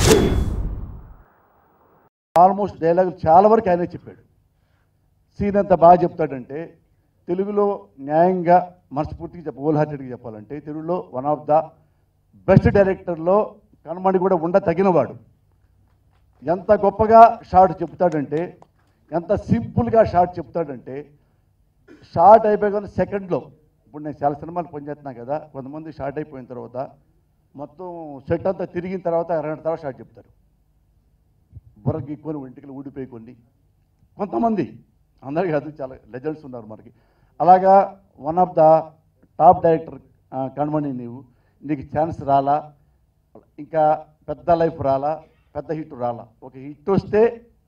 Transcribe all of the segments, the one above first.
Almost డైలాగులు చాలా వరకు ఆయనే చెప్పాడు సీన్ అంత బాగా చెప్తాడంటే తెలుగులో న్యాయంగా మనస్ఫూర్తిగా చెప్ప హోల్ హార్టెడ్గా చెప్పాలంటే తెలుగులో వన్ ఆఫ్ ద బెస్ట్ డైరెక్టర్లో కనమణి కూడా ఉండ తగినవాడు ఎంత గొప్పగా షార్ట్ చెప్తాడంటే ఎంత సింపుల్గా షార్ట్ చెప్తాడంటే షార్ట్ అయిపోయిన సెకండ్లో ఇప్పుడు నేను చాలా సినిమాలు పనిచేస్తున్నా కదా కొంతమంది షార్ట్ అయిపోయిన తర్వాత మొత్తం సెట్ అంతా తిరిగిన తర్వాత అరగంట తర్వాత షార్ట్ చెప్తారు బుర్ర గీక్కొని వెంట్రుకలు ఊడిపోయి కొన్ని కొంతమంది అందరు కాదు చాలా లెజెండ్స్ ఉన్నారు మనకి అలాగా one of the top director Kanmani నీవు నీకు ఛాన్స్ రాలా ఇంకా పెద్ద లైఫ్ రాలా పెద్ద హిట్ రాలా ఒక హిట్ వస్తే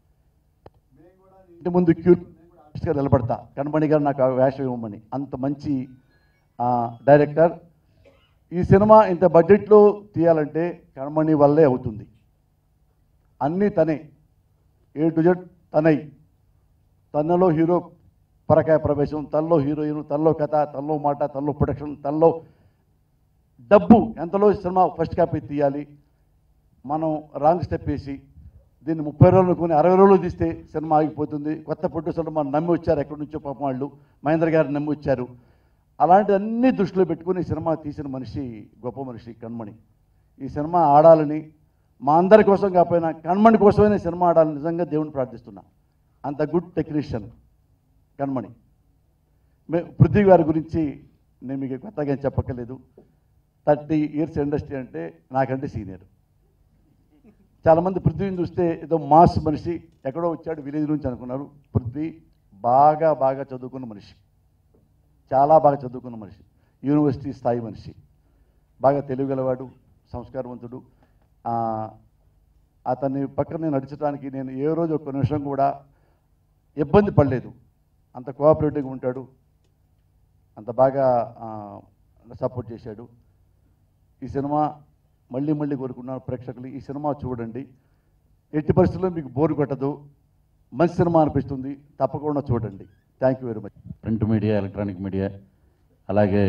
ఇంటి ముందు క్యూ గా నిలబడతా కణమణి గారు నాకు ఆ వేషం ఇవ్వమని అంత మంచి ఆ, డైరెక్టర్ ఈ సినిమా ఇంత బడ్జెట్లో తీయాలంటే కణమణి వల్లే అవుతుంది అన్నీ తనే ఏ టు జెడ్ తనై తనలో హీరో పరకాయ ప్రవేశం తనలో హీరోయిన్ తనలో కథ తనలో మాట తనలో ప్రొడక్షన్ తనలో డబ్బు ఎంతలో సినిమా ఫస్ట్ కాపీ తీయాలి మనం రాంగ్ స్టెప్ వేసి దీన్ని ముప్పై రోజులు కొని అరవై రోజులు తీస్తే సినిమా ఆగిపోతుంది కొత్త ప్రొడ్యూసర్లు మనం నమ్మి వచ్చారు ఎక్కడి నుంచో పాపం వాళ్ళు మహేంద్ర గారు నమ్మి వచ్చారు అలాంటి అన్ని దృష్టిలో పెట్టుకుని ఈ సినిమా తీసిన మనిషి గొప్ప మనిషి కణమణి ఈ సినిమా ఆడాలని మా అందరి కోసం కాకపోయినా కణమణి కోసమైనా ఈ సినిమా ఆడాలని నిజంగా దేవుని ప్రార్థిస్తున్నా అంత గుడ్ టెక్నీషియన్ కణమణి మే పృథ్వీ గారి గురించి నేను మీకు కొత్తగా ఏం చెప్పక్కర్లేదు థర్టీ ఇయర్స్ ఇండస్ట్రీ అంటే నాకంటే సీనియర్ చాలామంది పృథ్వీని చూస్తే ఏదో మాస్ మనిషి ఎక్కడో వచ్చాడు విలేజ్ నుంచి అనుకున్నారు పృథ్వీ బాగా బాగా చదువుకున్న మనిషి చాలా బాగా చదువుకున్న మనిషి యూనివర్సిటీ స్థాయి మనిషి బాగా తెలివిగలవాడు సంస్కారవంతుడు ఆ, అతన్ని పక్కన నడిచడానికి నేను ఏ రోజు ఒక్క నిమిషం కూడా ఇబ్బంది పడలేదు అంత కోఆపరేటివ్గా ఉంటాడు అంత బాగా సపోర్ట్ చేశాడు ఈ సినిమా మళ్ళీ మళ్ళీ కోరుకున్నాను ప్రేక్షకులు ఈ సినిమా చూడండి ఎట్టి పరిస్థితుల్లో మీకు బోరు కొట్టదు మంచి సినిమా అనిపిస్తుంది తప్పకుండా చూడండి thank you very much print media electronic media అలాగే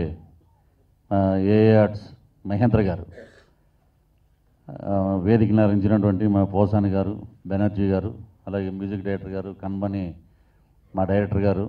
ఏఏ ఆర్ట్స్ మహేంద్ర గారు ఆ, వేదికను అరించినటువంటి మా పోసాని గారు బెనర్జీ గారు అలాగే మ్యూజిక్ డైరెక్టర్ గారు కన్మని మా డైరెక్టర్ గారు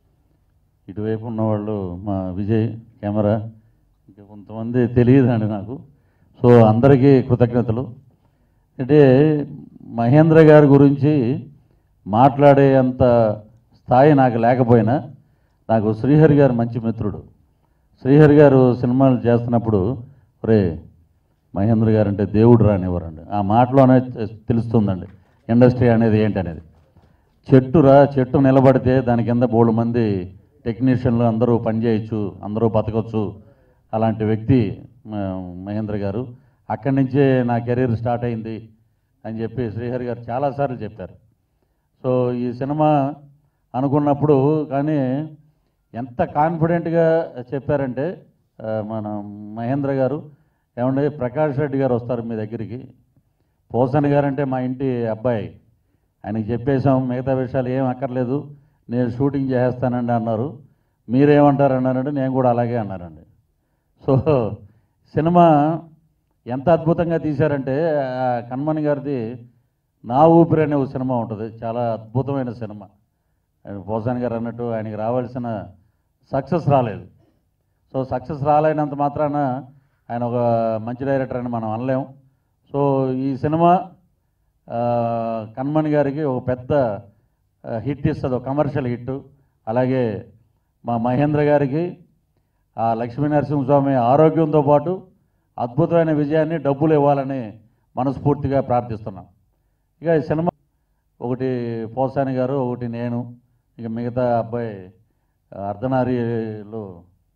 ఇటువైపు ఉన్నవాళ్ళు మా విజయ్ కెమెరా ఇంకా కొంతమంది తెలియదండి నాకు సో అందరికీ కృతజ్ఞతలు అంటే మహేంద్ర గారి గురించి మాట్లాడే అంత స్థాయి నాకు లేకపోయినా నాకు శ్రీహరి గారు మంచి మిత్రుడు శ్రీహరి గారు సినిమాలు చేస్తున్నప్పుడు ఒరే మహేంద్ర గారు అంటే దేవుడు రానివ్వరండి ఆ మాటలోనే తె- తెలుస్తుందండి ఇండస్ట్రీ అనేది ఏంటనేది చెట్టు రా చెట్టు నిలబడితే దాని కింద బోడు మంది టెక్నీషియన్లు అందరూ పనిచేయచ్చు అందరూ బతకొచ్చు అలాంటి వ్యక్తి మ- మహేంద్ర గారు అక్కడి నుంచే నా కెరీర్ స్టార్ట్ అయింది అని చెప్పి శ్రీహరి గారు చాలాసార్లు చెప్పారు సో ఈ సినిమా అనుకున్నప్పుడు కానీ ఎంత కాన్ఫిడెంట్గా చెప్పారంటే ఆ, మన మహేంద్ర గారు ఏమంటే ప్రకాష్ రెడ్డి గారు వస్తారు మీ దగ్గరికి పోసన్ గారు అంటే మా ఇంటి అబ్బాయి ఆయనకి చెప్పేశాం మిగతా విషయాలు ఏం అక్కర్లేదు నేను షూటింగ్ చేసేస్తానండి అన్నారు మీరేమంటారు అన్నారంటే నేను కూడా అలాగే అన్నారండి సో సినిమా ఎంత అద్భుతంగా తీశారంటే ఆ కన్మణి గారిది నా ఊపిరి అనే ఒక సినిమా ఉంటుంది చాలా అద్భుతమైన సినిమా ఆయన పోసాని గారు అన్నట్టు ఆయనకి రావాల్సిన సక్సెస్ రాలేదు సో సక్సెస్ రాలేనంత మాత్రాన ఆయన ఒక మంచి డైరెక్టర్ అని మనం అనలేం సో ఈ సినిమా ఆ, కన్మణి గారికి ఒక పెద్ద ఆ, హిట్ ఇస్తుంది ఒక కమర్షియల్ హిట్ అలాగే మా మహేంద్ర గారికి ఆ లక్ష్మీ నరసింహస్వామి ఆరోగ్యంతో పాటు అద్భుతమైన విజయాన్ని డబ్బులు ఇవ్వాలని మనస్ఫూర్తిగా ప్రార్థిస్తున్నాం ఇక ఈ సినిమా ఒకటి పోసాని గారు ఒకటి నేను ఇక మిగతా అబ్బాయి ఆ, అర్ధనారీలో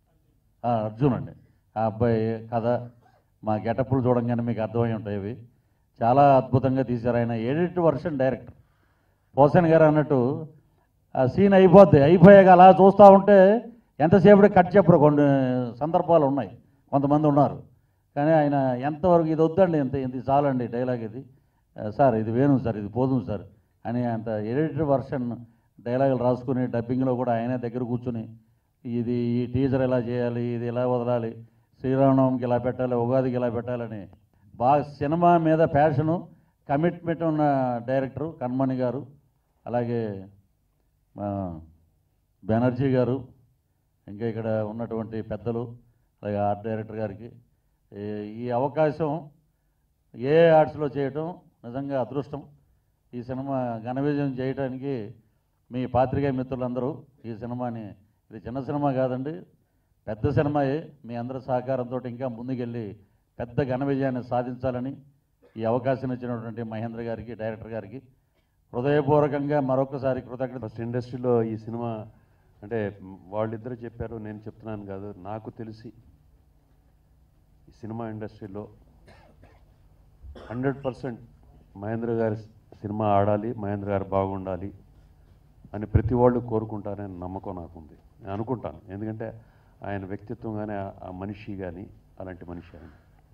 ఆ, అర్జున్ అండి ఆ అబ్బాయి కథ మా గెటప్లు చూడంగానే మీకు అర్థమై ఉంటాయి ఇవి చాలా అద్భుతంగా తీశారు ఆయన ఎడిట్ వర్షన్ డైరెక్టర్ పోసన్ గారు అన్నట్టు ఆ సీన్ అయిపోద్ది అయిపోయాక అలా చూస్తూ ఉంటే ఎంతసేపటికి కట్ చెప్పరు కొన్ని సందర్భాలు ఉన్నాయి కొంతమంది ఉన్నారు కానీ ఆయన ఎంతవరకు ఇది వద్దండి ఇంత ఇంత చాలండి డైలాగ్ ఇది ఆ, సార్ ఇది వేణు సార్ ఇది పోదుం సార్ అని అంత ఎడిటర్ వర్షన్ డైలాగులు రాసుకుని డబ్బింగ్లో కూడా ఆయనే దగ్గర కూర్చుని ఇది ఈ టీజర్ ఎలా చేయాలి ఇది ఎలా వదలాలి శ్రీరామనవమికి ఇలా పెట్టాలి ఉగాదికి ఇలా పెట్టాలని బాగా సినిమా మీద ప్యాషను కమిట్మెంట్ ఉన్న డైరెక్టరు కన్మణి గారు అలాగే మా బెనర్జీ గారు ఇంకా ఇక్కడ ఉన్నటువంటి పెద్దలు అలాగే ఆర్ట్ డైరెక్టర్ గారికి ఈ- ఈ అవకాశం ఏ ఆర్ట్స్లో చేయటం నిజంగా అదృష్టం ఈ సినిమా ఘన విజయం చేయడానికి మీ పాత్రికేయ మిత్రులందరూ ఈ సినిమాని ఇది చిన్న సినిమా కాదండి పెద్ద సినిమాయే మీ అందరి సహకారంతో ఇంకా ముందుకెళ్ళి పెద్ద ఘన విజయాన్ని సాధించాలని ఈ అవకాశం ఇచ్చినటువంటి మహేంద్ర గారికి డైరెక్టర్ గారికి హృదయపూర్వకంగా మరొకసారి కృతజ్ఞత ఫస్ట్ ఇండస్ట్రీలో ఈ సినిమా అంటే మ్, వాళ్ళిద్దరూ చెప్పారు నేను చెప్తున్నాను కాదు నాకు తెలిసి ఈ సినిమా ఇండస్ట్రీలో హండ్రెడ్ పర్సెంట్ మహేంద్ర గారి సినిమా ఆడాలి మహేంద్ర గారు బాగుండాలి అని ప్రతి వాళ్ళు కోరుకుంటారని నమ్మకం నాకుంది నేను అనుకుంటాను ఎందుకంటే ఆయన వ్యక్తిత్వం కానీ ఆ- ఆ మనిషి కానీ అలాంటి మనిషి ఆయన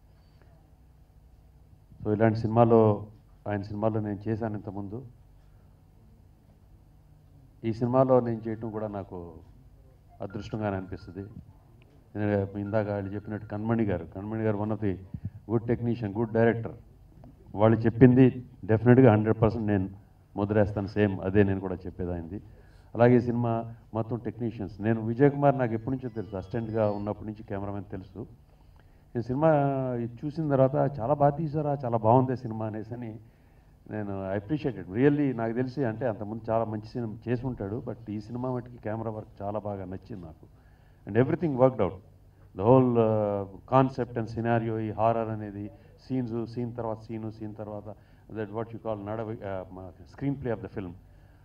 సో ఇలాంటి సినిమాలో ఆయన సినిమాలో నేను చేశాను ఇంతకుముందు ఈ సినిమాలో నేను చేయటం కూడా నాకు అదృష్టంగానే అనిపిస్తుంది ఎందుకంటే ఇందాక వాళ్ళు చెప్పినట్టు Kanmani garu Kanmani garu one of the good technician good director వాళ్ళు చెప్పింది డెఫినెట్గా హండ్రెడ్ పర్సెంట్ నేను ముద్రేస్తాను సేమ్ అదే నేను కూడా చెప్పేది ఆయనది అలాగే ఈ సినిమా మొత్తం టెక్నీషియన్స్ నేను విజయ్ కుమార్ నాకు ఎప్పటి నుంచో తెలుసు అసిస్టెంట్గా ఉన్నప్పటి నుంచి కెమెరామెన్ తెలుసు ఈ సినిమా ఇది చూసిన తర్వాత చాలా బాగా తీసారా చాలా బాగుంది సినిమా అనేసి అని నేను అప్రిషియేటెడ్ రియల్లీ నాకు తెలిసి అంటే అంతకుముందు చాలా మంచి సినిమా చేసి ఉంటాడు బట్ ఈ సినిమా మటుకి కెమెరా వర్క్ చాలా బాగా నచ్చింది నాకు and everything worked out the whole concept and scenario ఈ హారర్ అనేది సీన్స్ సీన్ తర్వాత సీను సీన్ తర్వాత దట్ వాట్ యూ కాల్ నడ screen play of the film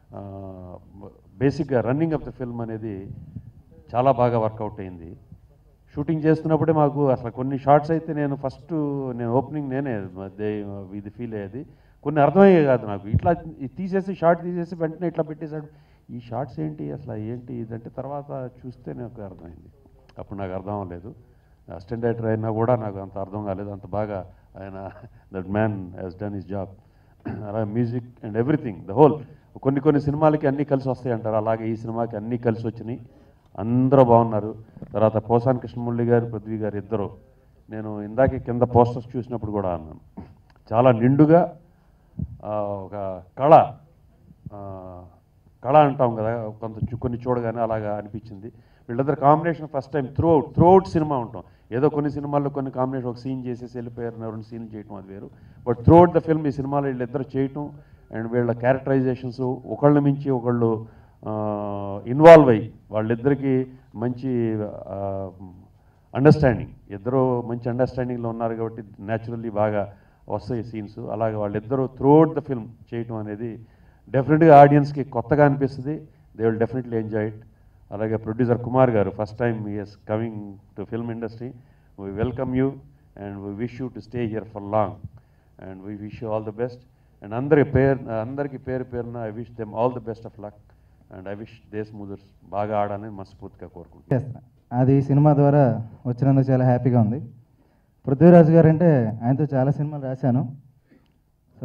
బేసిక్గా రన్నింగ్ ఆఫ్ ద ఫిల్మ్ అనేది చాలా బాగా వర్కౌట్ అయింది షూటింగ్ చేస్తున్నప్పుడే మాకు అసలు కొన్ని షార్ట్స్ అయితే నేను ఫస్ట్ నేను ఓపెనింగ్ నేనే దే ఇది ఫీల్ అయ్యేది కొన్ని అర్థమయ్యే కాదు నాకు ఇట్లా ఇది తీసేసి షార్ట్ తీసేసి వెంటనే ఇట్లా పెట్టేశాడు ఈ షార్ట్స్ ఏంటి అసలు ఏంటి ఇదంటే తర్వాత చూస్తే నాకు అర్థమైంది అప్పుడు నాకు అర్థం అవ్వలేదు అసిస్టెంట్ డైరెక్టర్ అయినా కూడా నాకు అంత అర్థం కాలేదు అంత బాగా ఆయన that man has done his job అలాగే music and everything the whole కొన్ని కొన్ని సినిమాలకి అన్నీ కలిసి వస్తాయి అంటారు అలాగే ఈ సినిమాకి అన్నీ కలిసి వచ్చినాయి అందరూ బాగున్నారు తర్వాత పోసాని కృష్ణమురళి గారు పృథ్వీ గారు ఇద్దరు నేను ఇందాకే కింద పోస్టర్స్ చూసినప్పుడు కూడా అన్నాను చాలా నిండుగా ఆ, ఒక కళ ఆ, కళ అంటాం కదా కొంత చు- కొన్ని చూడగానే అలాగా అనిపించింది వీళ్ళిద్దరు combination first time throughout throughout cinema ఉంటాం ఏదో కొన్ని సినిమాల్లో కొన్ని కాంబినేషన్ ఒక సీన్ చేసేసి వెళ్ళిపోయారు రెండు సీన్లు చేయటం అది వేరు but throughout the film ఈ సినిమాలో వీళ్ళిద్దరు చేయటం అండ్ వీళ్ళ క్యారెక్టరైజేషన్స్ ఒకళ్ళ మించి ఒకళ్ళు ఇన్వాల్వ్ అయ్యి వాళ్ళిద్దరికీ మంచి అండర్స్టాండింగ్ ఇద్దరు మంచి అండర్స్టాండింగ్లో ఉన్నారు కాబట్టి న్యాచురల్లీ బాగా వస్తాయి సీన్స్ అలాగే వాళ్ళిద్దరూ త్రూఅవుట్ ద ఫిల్మ్ చేయటం అనేది డెఫినెట్గా ఆడియన్స్కి కొత్తగా అనిపిస్తుంది they will definitely enjoy it అలాగే producer Kumar garu first time is coming to film industry we welcome you and we wish you to stay here for long and we wish you all the best and అందరి పేరు అందరికీ పేరు పేరున I wish them all the best of luck and I wish దేశ్ ముదర్స్ బాగా ఆడాలని మనస్ఫూర్తిగా కోరుకుంటున్నాను చేస్తున్నా అది ఈ సినిమా ద్వారా వచ్చినందుకు చాలా హ్యాపీగా ఉంది పృథ్వీరాజు గారు అంటే ఆయనతో చాలా సినిమాలు రాశాను సో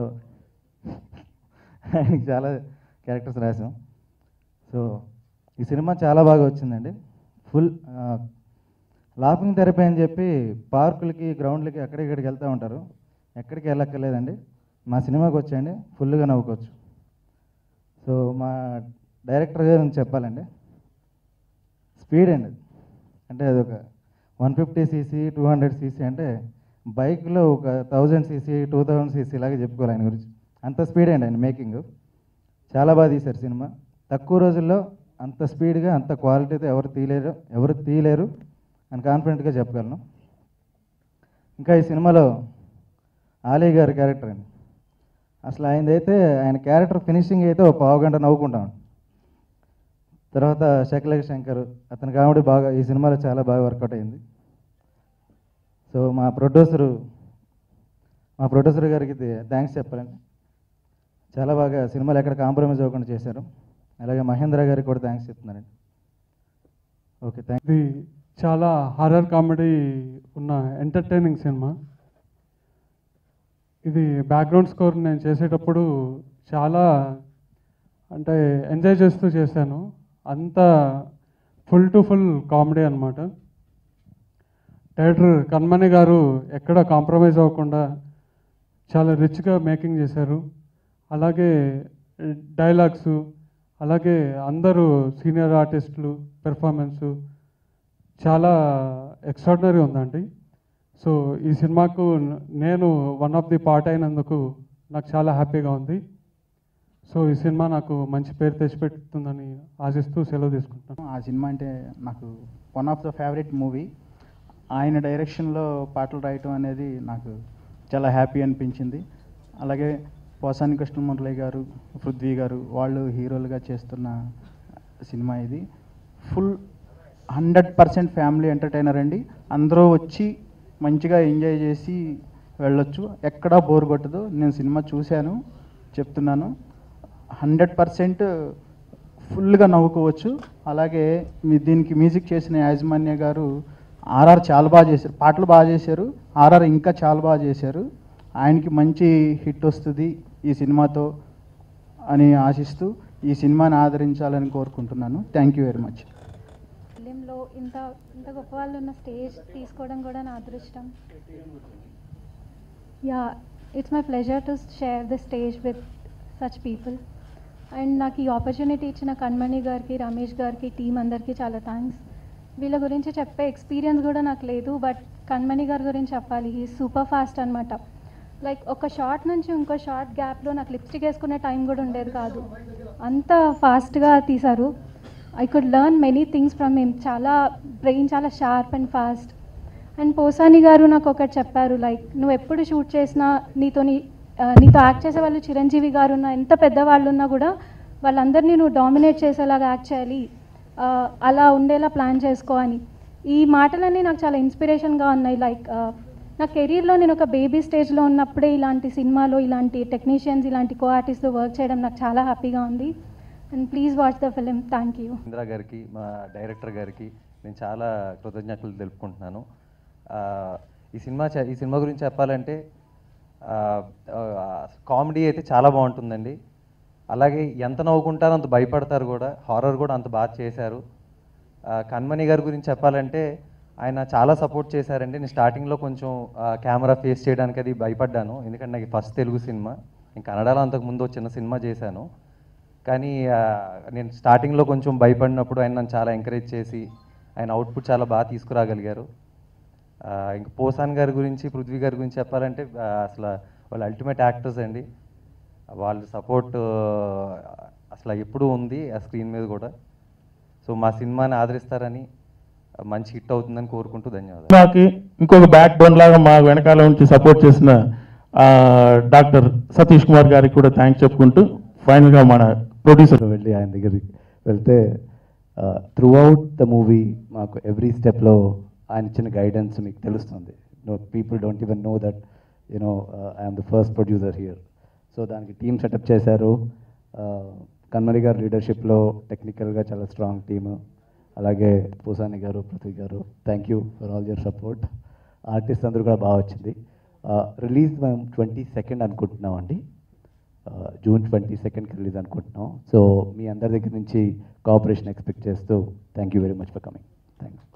ఆయనకి చాలా క్యారెక్టర్స్ రాశాం సో ఈ సినిమా చాలా బాగా వచ్చిందండి ఫుల్ లాఫింగ్ థెరపీ అని చెప్పి పార్కులకి గ్రౌండ్లకి అక్కడికి ఇక్కడికి వెళ్తూ ఉంటారు ఎక్కడికి వెళ్ళక్కర్లేదండి మా సినిమాకి వచ్చేయండి ఫుల్గా నవ్వుకోవచ్చు సో మా డైరెక్టర్ గారు చెప్పాలండి స్పీడ్ అండి అది. అంటే అది ఒక one fifty CC two hundred CC అంటే బైక్లో ఒక thousand CC two thousand CC లాగా చెప్పుకోవాలి ఆయన గురించి అంత స్పీడ్ అండి ఆయన మేకింగ్ చాలా బాగా తీశారు సినిమా తక్కువ రోజుల్లో అంత స్పీడ్గా అంత క్వాలిటీతో ఎవరు తీయలేరు ఎవరు తీయలేరు అని కాన్ఫిడెంట్గా చెప్పగలను ఇంకా ఈ సినిమాలో ఆలీ గారి క్యారెక్టర్ అండి అసలు ఆయనదైతే ఆయన క్యారెక్టర్ ఫినిషింగ్ అయితే ఒక పావు గంట నవ్వుకుంటాం తర్వాత శకలేఖ శంకర్ అతని కామెడీ బాగా ఈ సినిమాలో చాలా బాగా వర్కౌట్ అయింది సో మా ప్రొడ్యూసరు మా ప్రొడ్యూసర్ గారికి థ్యాంక్స్ చెప్పాలండి చాలా బాగా సినిమాలు ఎక్కడ కాంప్రమైజ్ అవ్వకుండా చేశారు అలాగే మహేంద్ర గారికి కూడా థ్యాంక్స్ చెప్తున్నానండి ఓకే థ్యాంక్ ఇది చాలా హారర్ కామెడీ ఉన్న ఎంటర్టైనింగ్ సినిమా ఇది బ్యాక్గ్రౌండ్ స్కోర్ నేను చేసేటప్పుడు చాలా అంటే ఎంజాయ్ చేస్తూ చేశాను అంత ఫుల్ టు ఫుల్ కామెడీ అనమాట డైరెక్టర్ కన్మణి గారు ఎక్కడ కాంప్రమైజ్ అవ్వకుండా చాలా రిచ్గా మేకింగ్ చేశారు అలాగే డైలాగ్స్ అలాగే అందరూ సీనియర్ ఆర్టిస్టులు పెర్ఫార్మెన్సు చాలా ఎక్స్ట్రాడినరీ ఉందండి సో ఈ సినిమాకు న- నేను వన్ ఆఫ్ ది పార్ట్ అయినందుకు నాకు చాలా హ్యాపీగా ఉంది సో ఈ సినిమా నాకు మంచి పేరు తెచ్చిపెడుతుందని ఆశిస్తూ సెలవు తీసుకుంటున్నాను ఆ సినిమా అంటే నాకు one of the favourite movie ఆయన డైరెక్షన్లో పాటలు రాయటం అనేది నాకు చాలా హ్యాపీ అనిపించింది అలాగే పోసాని కృష్ణమురళి గారు పృథ్వీ గారు వాళ్ళు హీరోలుగా చేస్తున్న సినిమా ఇది full hundred percent family entertainer అండి అందరూ వచ్చి మంచిగా ఎంజాయ్ చేసి వెళ్ళొచ్చు ఎక్కడా బోర్ కొట్టదు నేను సినిమా చూశాను చెప్తున్నాను హండ్రెడ్ పర్సెంట్ ఫుల్గా నవ్వుకోవచ్చు అలాగే మీ దీనికి మ్యూజిక్ చేసిన యాజమాన్య గారు ఆర్ఆర్ చాలా బాగా చేశారు పాటలు బాగా చేశారు ఆర్ఆర్ ఇంకా చాలా బాగా చేశారు ఆయనకి మంచి హిట్ వస్తుంది ఈ సినిమాతో అని ఆశిస్తూ ఈ సినిమాని ఆదరించాలని కోరుకుంటున్నాను థ్యాంక్ యూ వెరీ మచ్ ఫిలింలో ఇంత ఇంత గొప్ప వాళ్ళు ఉన్న స్టేజ్ తీసుకోవడం కూడా నా అదృష్టం yeah it's my pleasure to share the stage with such people and నాకు ఈ ఆపర్చునిటీ ఇచ్చిన కణ్మణి గారికి రమేష్ గారికి టీం అందరికీ చాలా థ్యాంక్స్ వీళ్ళ గురించి చెప్పే ఎక్స్పీరియన్స్ కూడా నాకు లేదు బట్ కణ్మణి గారి గురించి చెప్పాలి ఈ సూపర్ ఫాస్ట్ అనమాట లైక్ ఒక షార్ట్ నుంచి ఇంకో షార్ట్ గ్యాప్లో నాకు లిప్స్టిక్ వేసుకునే టైం కూడా ఉండేది కాదు అంత ఫాస్ట్గా తీశారు I could learn many things from him చాలా బ్రెయిన్ చాలా sharp and fast and Posani garu నాకు ఒకటి చెప్పారు లైక్ నువ్వు ఎప్పుడు షూట్ చేసినా నీతోని ఆ, నీతో యాక్ట్ చేసే వాళ్ళు చిరంజీవి గారు ఉన్నా ఎంత పెద్దవాళ్ళు ఉన్నా కూడా వాళ్ళందరినీ నువ్వు డామినేట్ చేసేలాగా యాక్ట్ చేయాలి ఆ, అలా ఉండేలా ప్లాన్ చేసుకో అని ఈ మాటలన్నీ నాకు చాలా ఇన్స్పిరేషన్గా ఉన్నాయి లైక్ ఆ, నా కెరీర్లో నేను ఒక బేబీ స్టేజ్లో ఉన్నప్పుడే ఇలాంటి సినిమాలో ఇలాంటి టెక్నీషియన్స్ ఇలాంటి కో ఆర్టిస్ట్తో వర్క్ చేయడం నాకు చాలా హ్యాపీగా ఉంది and please watch the film thank you Indira గారికి మా డైరెక్టర్ గారికి నేను చాలా కృతజ్ఞతలు తెలుపుకుంటున్నాను ఆ, ఈ సినిమా చ- ఈ సినిమా గురించి చెప్పాలంటే కామెడీ అయితే చాలా బాగుంటుందండి అలాగే ఎంత నవ్వుకుంటారో అంత భయపడతారు కూడా హారర్ కూడా అంత బాగా చేశారు ఆ, కన్మణి గారి గురించి చెప్పాలంటే ఆయన చాలా సపోర్ట్ చేశారండి నేను స్టార్టింగ్లో కొంచెం కెమెరా ఫేస్ చేయడానికి అది భయపడ్డాను ఎందుకంటే నాకు ఫస్ట్ తెలుగు సినిమా నేను కన్నడలో అంతకుముందు ఒక చిన్న సినిమా చేశాను కానీ ఆ, నేను స్టార్టింగ్లో కొంచెం భయపడినప్పుడు ఆయన నన్ను చాలా ఎంకరేజ్ చేసి ఆయన అవుట్పుట్ చాలా బాగా తీసుకురాగలిగారు ఆ, ఇంకా పోసాన్ గారి గురించి పృథ్వీ గారి గురించి చెప్పాలంటే ఆ, అసలు వాళ్ళు అల్టిమేట్ యాక్టర్స్ అండి వాళ్ళ సపోర్ట్ అసలు ఎప్పుడూ ఉంది ఆ స్క్రీన్ మీద కూడా సో మా సినిమాని ఆదరిస్తారని మంచి హిట్ అవుతుందని కోరుకుంటూ ధన్యవాదాలు సినిమాకి ఇంకొక బ్యాక్ బోన్ లాగా మా వెనకాల నుంచి సపోర్ట్ చేసిన ఆ, డాక్టర్ సతీష్ కుమార్ గారికి కూడా థ్యాంక్స్ చెప్పుకుంటూ ఫైనల్గా మన ప్రొడ్యూసర్ వెళ్ళి ఆయన దగ్గరికి వెళ్తే త్రూ అవుట్ ద మూవీ మాకు ఎవ్రీ స్టెప్లో ఆయన ఇచ్చిన గైడెన్స్ మీకు తెలుస్తుంది no people don't even know that you know I'm the first producer here so దానికి టీమ్ సెటప్ చేశారు కన్మరి గారి లీడర్షిప్లో టెక్నికల్గా చాలా స్ట్రాంగ్ టీము అలాగే పూసాని garu Prithvi garu thank you for all your support artist అందరూ కూడా బాగా వచ్చింది రిలీజ్ మేము ట్వంటీ సెకండ్ అనుకుంటున్నామండి జూన్ ట్వంటీ సెకండ్కి రిలీజ్ అనుకుంటున్నాం సో మీ అందరి దగ్గర నుంచి కోఆపరేషన్ ఎక్స్పెక్ట్ చేస్తూ thank you very much for coming thanks